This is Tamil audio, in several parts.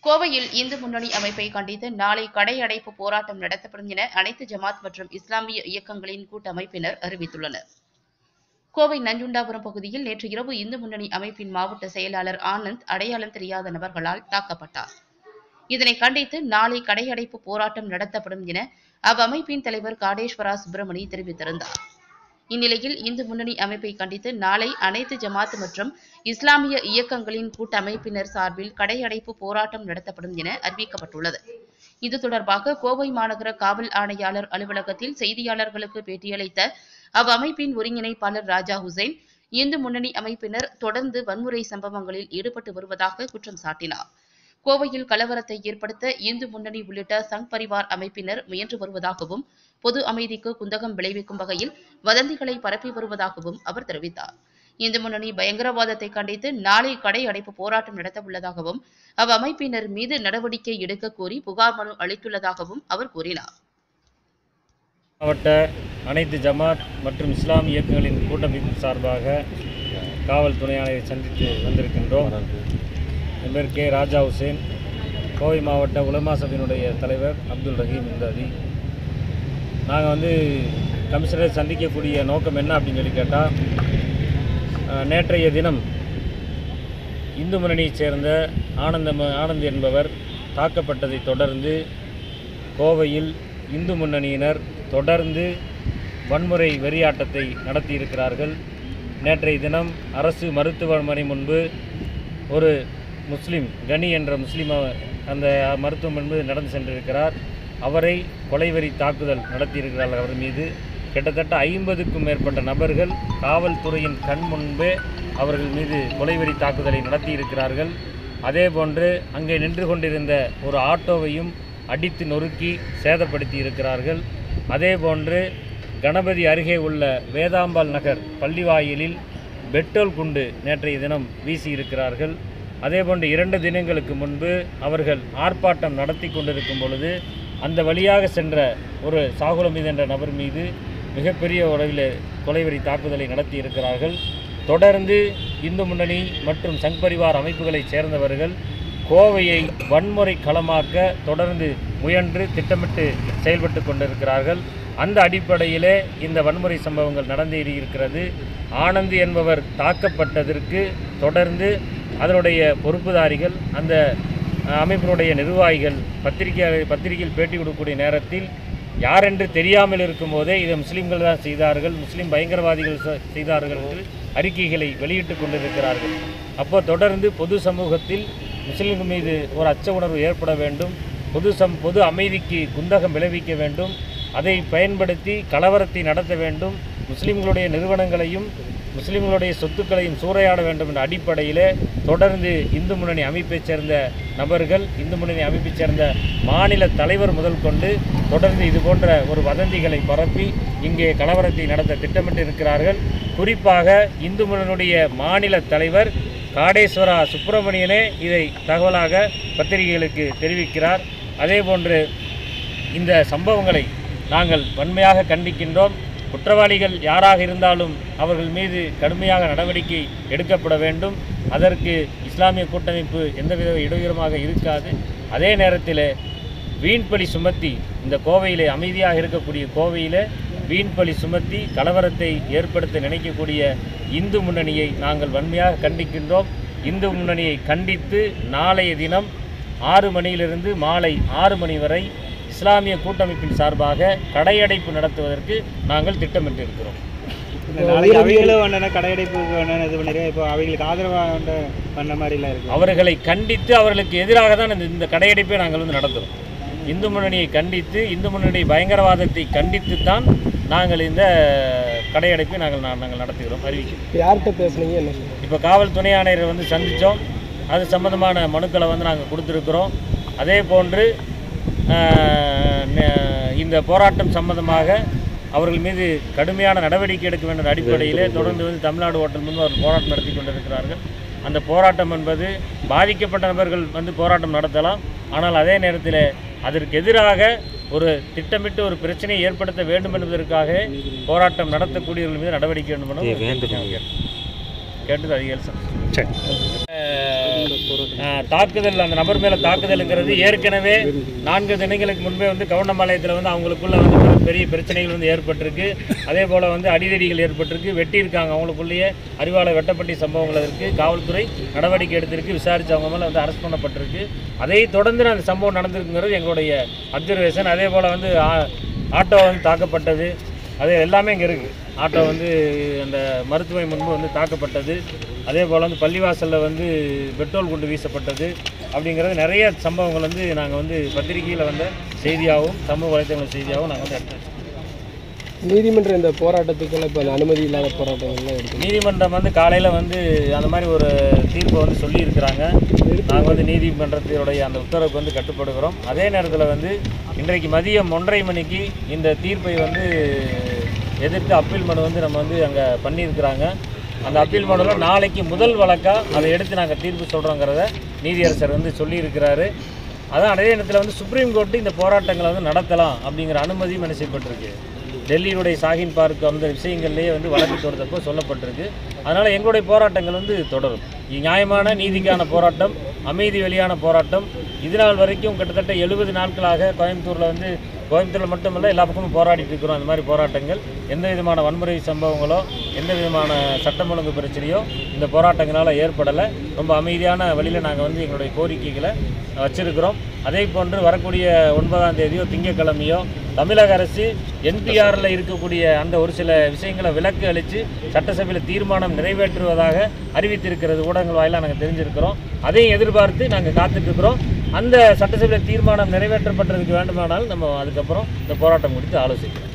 கோவையில் இந்து முன்னணி அமைப்பை கண்டித்து நாளை கடை அடைப்பு போராட்டம் நடத்தப்படும் என அனைத்து ஜமாத் மற்றும் இஸ்லாமிய இயக்கங்களின் கூட்டமைப்பினர் அறிவித்துள்ளனர் கோவை நஞ்சுண்டாபுரம் பகுதியில் நேற்று இரவு இந்து முன்னணி அமைப்பின் மாவட்ட செயலாளர் ஆனந்த் அடையாளம் தெரியாத நபர்களால் தாக்கப்பட்டார் இதனை கண்டித்து நாளை கடையடைப்பு போராட்டம் நடத்தப்படும் என அவ்வமைப்பின் தலைவர் காடேஸ்வரா சுப்பிரமணி தெரிவித்திருந்தார் இந்நிலையில் இந்து முன்னணி அமைப்பை கண்டித்து நாளை அனைத்து ஜமாத் மற்றும் இஸ்லாமிய இயக்கங்களின் கூட்டமைப்பினர் சார்பில் கடையடைப்பு போராட்டம் நடத்தப்படும் என அறிவிக்கப்பட்டுள்ளது இது தொடர்பாக கோவை மாநகர காவல் ஆணையாளர் அலுவலகத்தில் செய்தியாளர்களுக்கு பேட்டியளித்த அவ்வமைப்பின் ஒருங்கிணைப்பாளர் ராஜா ஹுசைன் இந்து முன்னணி அமைப்பினர் தொடர்ந்து வன்முறை சம்பவங்களில் ஈடுபட்டு வருவதாக குற்றம் சாட்டினார் கோவையில் கலவரத்தை ஏற்படுத்த இந்து முன்னணி உள்ளிட்ட சங் பரிவார் அமைப்பினர் முயன்று வருவதாகவும் பொது அமைதிக்கு குந்தகம் விளைவிக்கும் வகையில் வதந்திகளை பரப்பி வருவதாகவும் அவர் தெரிவித்தார் இந்து முன்னணி பயங்கரவாதத்தை கண்டித்து நாளை கடை அடைப்பு போராட்டம் நடத்த உள்ளதாகவும் அவ்வமைப்பினர் மீது நடவடிக்கை எடுக்க கோரி புகார் மனு அளித்துள்ளதாகவும் அவர் கூறினார் மாவட்ட அனைத்து ஜமாத் மற்றும் இஸ்லாம் இயக்கங்களின் கூட்டமைப்பு சார்பாக காவல் துணை ஆணையரை சந்தித்து வந்திருக்கின்றோம் என் பேர் கே ராஜா ஹுசேன் கோவை மாவட்ட உலமா சபையினுடைய தலைவர் அப்துல் ரஹீம் இந்தாதி நாங்கள் வந்து கமிஷனரை சந்திக்கக்கூடிய நோக்கம் என்ன அப்படின்னு சொல்லி கேட்டால் நேற்றைய தினம் இந்து முன்னணியைச் சேர்ந்த ஆனந்தம் ஆனந்த் என்பவர் தாக்கப்பட்டதை தொடர்ந்து கோவையில் இந்து முன்னணியினர் தொடர்ந்து வன்முறை வெறியாட்டத்தை நடத்தியிருக்கிறார்கள் நேற்றைய தினம் அரசு மருத்துவமனை முன்பு ஒரு முஸ்லீம் கனி என்ற முஸ்லீம் அவ- அந்த மருத்துவம் முன்பு நடந்து சென்றிருக்கிறார் அவரை கொலைவெறி தாக்குதல் நடத்தியிருக்கிறார்கள் அவர் மீது கிட்டத்தட்ட ஐம்பதுக்கும் மேற்பட்ட நபர்கள் காவல்துறையின் கண் முன்பே அவர்கள் மீது கொலைவெறி தாக்குதலை நடத்தியிருக்கிறார்கள் அதேபோன்று அங்கே நின்று கொண்டிருந்த ஒரு ஆட்டோவையும் அடித்து நொறுக்கி சேதப்படுத்தி இருக்கிறார்கள் அதேபோன்று கணபதி அருகே உள்ள வேதாம்பாள் நகர் பள்ளிவாயிலில் பெட்ரோல் குண்டு நேற்றைய தினம் வீசியிருக்கிறார்கள் அதேபோன்று இரண்டு தினங்களுக்கு முன்பு அவர்கள் ஆர்ப்பாட்டம் நடத்தி கொண்டிருக்கும் பொழுது அந்த வழியாக சென்ற ஒரு சாகுலமீது என்ற நபர் மீது மிகப்பெரிய அளவில் கொலைவெறி தாக்குதலை நடத்தி இருக்கிறார்கள் தொடர்ந்து இந்து முன்னணி மற்றும் சங் பரிவார் அமைப்புகளைச் சேர்ந்தவர்கள் கோவையை வன்முறை களமாக்க தொடர்ந்து முயன்று திட்டமிட்டு செயல்பட்டு கொண்டிருக்கிறார்கள் அந்த அடிப்படையிலே இந்த வன்முறை சம்பவங்கள் நடந்தேறி இருக்கிறது ஆனந்த் என்பவர் தாக்கப்பட்டதற்கு தொடர்ந்து அதனுடைய பொறுப்புதாரிகள் அந்த அஹ், அமைப்பினுடைய நிர்வாகிகள் பத்திரிகை பத்திரிகையில் பேட்டி கொடுக்கக்கூடிய நேரத்தில் யாரென்று தெரியாமல் இருக்கும்போதே இதை முஸ்லீம்கள் தான் செய்தார்கள் முஸ்லீம் பயங்கரவாதிகள் செ- செய்தார்கள் என்று அறிக்கைகளை வெளியிட்டு கொண்டிருக்கிறார்கள் அப்போ தொடர்ந்து பொது சமூகத்தில் முஸ்லீம்கள் மீது ஒரு அச்ச உணர்வு ஏற்பட வேண்டும் பொது சம் பொது அமைதிக்கு குந்தகம் விளைவிக்க வேண்டும் அதை பயன்படுத்தி கலவரத்தை நடத்த வேண்டும் முஸ்லீம்களுடைய நிறுவனங்களையும் முஸ்லீம்களுடைய சொத்துக்களையும் சூறையாட வேண்டும் என்ற அடிப்படையிலே தொடர்ந்து இந்து முன்னணி அமைப்பைச் சேர்ந்த நபர்கள் இந்து முன்னணி அமைப்பைச் சேர்ந்த மாநில தலைவர் முதல் கொண்டு தொடர்ந்து இது போன்ற ஒரு வதந்திகளை பரப்பி இங்கே கலவரத்தை நடத்த திட்டமிட்டு இருக்கிறார்கள் குறிப்பாக இந்து முன்னணியுடைய மாநில தலைவர் காடேஸ்வரா சுப்பிரமணியனே இதை தகவலாக பத்திரிகைகளுக்கு தெரிவிக்கிறார் அதேபோன்று இந்த சம்பவங்களை நாங்கள் வன்மையாக கண்டிக்கின்றோம் குற்றவாளிகள் யாராக இருந்தாலும் அவர்கள் மீது கடுமையாக நடவடிக்கை எடுக்கப்பட வேண்டும் அதற்கு இஸ்லாமிய கூட்டமைப்பு எந்தவித இடையூறுமாக இருக்காது அதே நேரத்தில் வீண்பழி சுமத்தி இந்த கோவையிலே அமைதியாக இருக்கக்கூடிய கோவையிலே வீண்பழி சுமத்தி கலவரத்தை ஏற்படுத்த நினைக்கக்கூடிய இந்து முன்னணியை நாங்கள் வன்மையாக கண்டிக்கின்றோம் இந்து முன்னணியை கண்டித்து நாளைய தினம் ஆறு மணியிலிருந்து மாலை ஆறு மணி வரை இஸ்லாமிய கூட்டமைப்பின் சார்பாக கடையடைப்பு நடத்துவதற்கு நாங்கள் திட்டமிட்டிருக்கிறோம் நாளைக்கு அவங்களும் வேணும் கடையடைப்புக்கு வேணும் இது பண்ணிருக்கேன் இப்போ அவங்களுக்கு ஆதரவாக வந்து பண்ண மாதிரிலாம் இருக்கு அவர்களை கண்டித்து அவர்களுக்கு எதிராக தான் இந்த இந்த கடையடைப்பை நாங்கள் வந்து நடத்துகிறோம் இந்து முன்னணியை கண்டித்து இந்து முன்னணி பயங்கரவாதத்தை கண்டித்து தான் நாங்கள் இந்த கடையடைப்பை நாங்கள் நா- நாங்கள் நடத்துகிறோம் அறிவிக்கிறோம் யார்கிட்ட பேசுனீங்க என்ன இப்போ காவல் துணை ஆணையரை வந்து சந்தித்தோம் அது சம்பந்தமான மனுக்களை வந்து நாங்கள் கொடுத்துருக்குறோம் அதே போன்று ஆஹ், ந- இந்த போராட்டம் சம்பந்தமாக அவர்கள் மீது கடுமையான நடவடிக்கை எடுக்க வேண்டிய அடிப்படையிலே தொடர்ந்து வந்து தமிழ்நாடு ஹோட்டல் முன்பு அவர் போராட்டம் நடத்தி கொண்டிருக்கிறார்கள் அந்த போராட்டம் என்பது பாதிக்கப்பட்ட நபர்கள் வந்து போராட்டம் நடத்தலாம் ஆனால் அதே நேரத்தில் அதற்கு எதிராக ஒரு திட்டமிட்டு ஒரு பிரச்சனையை ஏற்படுத்த வேண்டும் என்பதற்காக போராட்டம் நடத்தக்கூடியவர்கள் மீது நடவடிக்கை வேண்டும் என கேட்டது அதிகாரி சரி அஹ், தாக்குதல் அந்த நபர் மேலே தாக்குதலுங்கிறது ஏற்கனவே நான்கு தினங்களுக்கு முன்பே வந்து கவுண்டம்பாளையத்தில் வந்து அவங்களுக்குள்ள வந்து ஒரு பெரிய பிரச்சனைகள் வந்து ஏற்பட்டிருக்கு அதே போல் வந்து அடிதடிகள் ஏற்பட்டிருக்கு வெட்டியிருக்காங்க அவங்களுக்குள்ளேயே அறிவாளை வெட்டப்பட்டி சம்பவங்கள் இருக்கு காவல்துறை நடவடிக்கை எடுத்திருக்கு விசாரித்து அவங்க மேலே வந்து அரெஸ்ட் பண்ணப்பட்டிருக்கு அதை தொடர்ந்து அந்த சம்பவம் நடந்திருக்குங்கிறது எங்களுடைய அப்சர்வேஷன் அதே போல் வந்து ஆ- ஆட்டோ வந்து தாக்கப்பட்டது அது எல்லாமே இங்கே இருக்குது ஆட்டோ வந்து அந்த மருத்துவமனை முன்பு வந்து தாக்கப்பட்டது அதே போல் வந்து பள்ளிவாசலில் வந்து பெட்ரோல் குண்டு வீசப்பட்டது அப்படிங்கிறது நிறைய சம்பவங்கள் வந்து நாங்கள் வந்து பத்திரிகையில் வந்த செய்தியாகவும் சமூக வலைத்தளங்கள் செய்தியாகவும் நாங்கள் வந்து எடுத்து வச்சிருக்கோம். நீதிமன்ற இந்த போராட்டத்துக்கெல்லாம் இப்போ அனுமதி இல்லாத போராட்டங்கள்லாம் எடுத்து நீதிமன்றம் வந்து காலையில் வந்து அந்த மாதிரி ஒரு தீர்ப்பை வந்து சொல்லியிருக்கிறாங்க நாங்கள் வந்து நீதிமன்றத்தினுடைய அந்த உத்தரவுக்கு வந்து கட்டுப்படுகிறோம் அதே நேரத்தில் வந்து இன்றைக்கு மதியம் ஒன்றரை மணிக்கு இந்த தீர்ப்பை வந்து எதிர்த்து அப்பீல் மனு வந்து நம்ம வந்து அங்கே பண்ணியிருக்கிறாங்க அந்த அப்பீல் மனுவில் நாளைக்கு முதல் வழக்காக அதை எடுத்து நாங்கள் தீர்ப்பு சொல்கிறோங்கிறத நீதியரசர் வந்து சொல்லியிருக்கிறாரு அதான் அதே நேரத்தில் வந்து சுப்ரீம் கோர்ட்டு இந்த போராட்டங்களை வந்து நடத்தலாம் அப்படிங்கிற அனுமதியும் என்ன செய்யப்பட்டிருக்கு டெல்லியினுடைய சாகின் பார்க் அந்த விஷயங்கள்லேயே வந்து வழக்கு தொடுத்தப்போ சொல்லப்பட்டிருக்கு அதனால் எங்களுடைய போராட்டங்கள் வந்து தொடரும் இ- நியாயமான நீதிக்கான போராட்டம் அமைதி வெளியான போராட்டம் இது நாள் வரைக்கும் கிட்டத்தட்ட எழுபது நாட்களாக கோயம்புத்தூரில் வந்து கோயம்புத்தூரில் மட்டுமல்ல எல்லா பக்கமும் போராடிட்டு இருக்கிறோம் அந்த மாதிரி போராட்டங்கள் எந்த விதமான வன்முறை சம்பவங்களோ எந்த விதமான சட்டம் ஒழுங்கு பிரச்சனையோ இந்த போராட்டங்களால் ஏற்படலை ரொம்ப அமைதியான வழியில் நாங்கள் வந்து எங்களுடைய கோரிக்கைகளை வச்சிருக்கிறோம் அதே போன்று வரக்கூடிய ஒன்பதாம் தேதியோ திங்கட்கிழமையோ தமிழக அரசு என்பிஆரில் இருக்கக்கூடிய அந்த ஒரு சில விஷயங்களை விலக்கு அளித்து சட்டசபையில் தீர்மானம் நிறைவேற்றுவதாக அறிவித்திருக்கிறது ஊடகங்கள் வாயிலாக நாங்கள் தெரிஞ்சிருக்கிறோம் அதையும் எதிர்பார்த்து நாங்கள் காத்துட்ருக்கிறோம் அந்த சட்டசபையில் தீர்மானம் நிறைவேற்றப்பட்டதுக்கு வேண்டுமானால் நம்ம அதுக்கப்புறம் இந்த போராட்டம் குறித்து ஆலோசிக்கிறோம்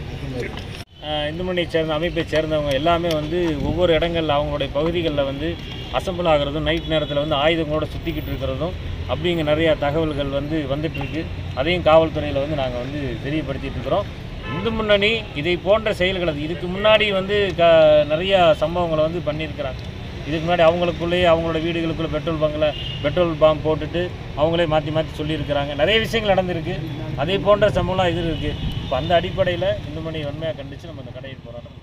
ஆஹ் இந்து முன்னணியை சேர்ந்த அமைப்பை சேர்ந்தவங்க எல்லாமே வந்து ஒவ்வொரு இடங்களில் அவங்களுடைய பகுதிகளில் வந்து அசம்பிள் ஆகிறதும் நைட் நேரத்தில் வந்து ஆயுதங்களோட சுற்றிக்கிட்டு இருக்கிறதும் அப்படிங்க நிறையா தகவல்கள் வந்து வந்துட்டு இருக்கு அதையும் காவல்துறையில் வந்து நாங்கள் வந்து தெரியப்படுத்திட்டு இருக்கிறோம் இந்து முன்னணி இதை போன்ற செயல்கள் அது இதுக்கு முன்னாடி வந்து க நிறையா சம்பவங்களை வந்து பண்ணியிருக்கிறாங்க இதுக்கு முன்னாடி அவங்களுக்குள்ளேயே அவங்களோட வீடுகளுக்குள்ளே பெட்ரோல் பங்கில் பெட்ரோல் பாம்பு போட்டுட்டு அவங்களே மாற்றி மாற்றி சொல்லியிருக்கிறாங்க நிறைய விஷயங்கள் நடந்திருக்கு அதே போன்ற சம்பவம்லாம் இது இருக்குது இப்போ அந்த அடிப்படையில் இந்து மணி உண்மையாக கண்டித்து நம்ம இந்த கடையில் போராட்டம்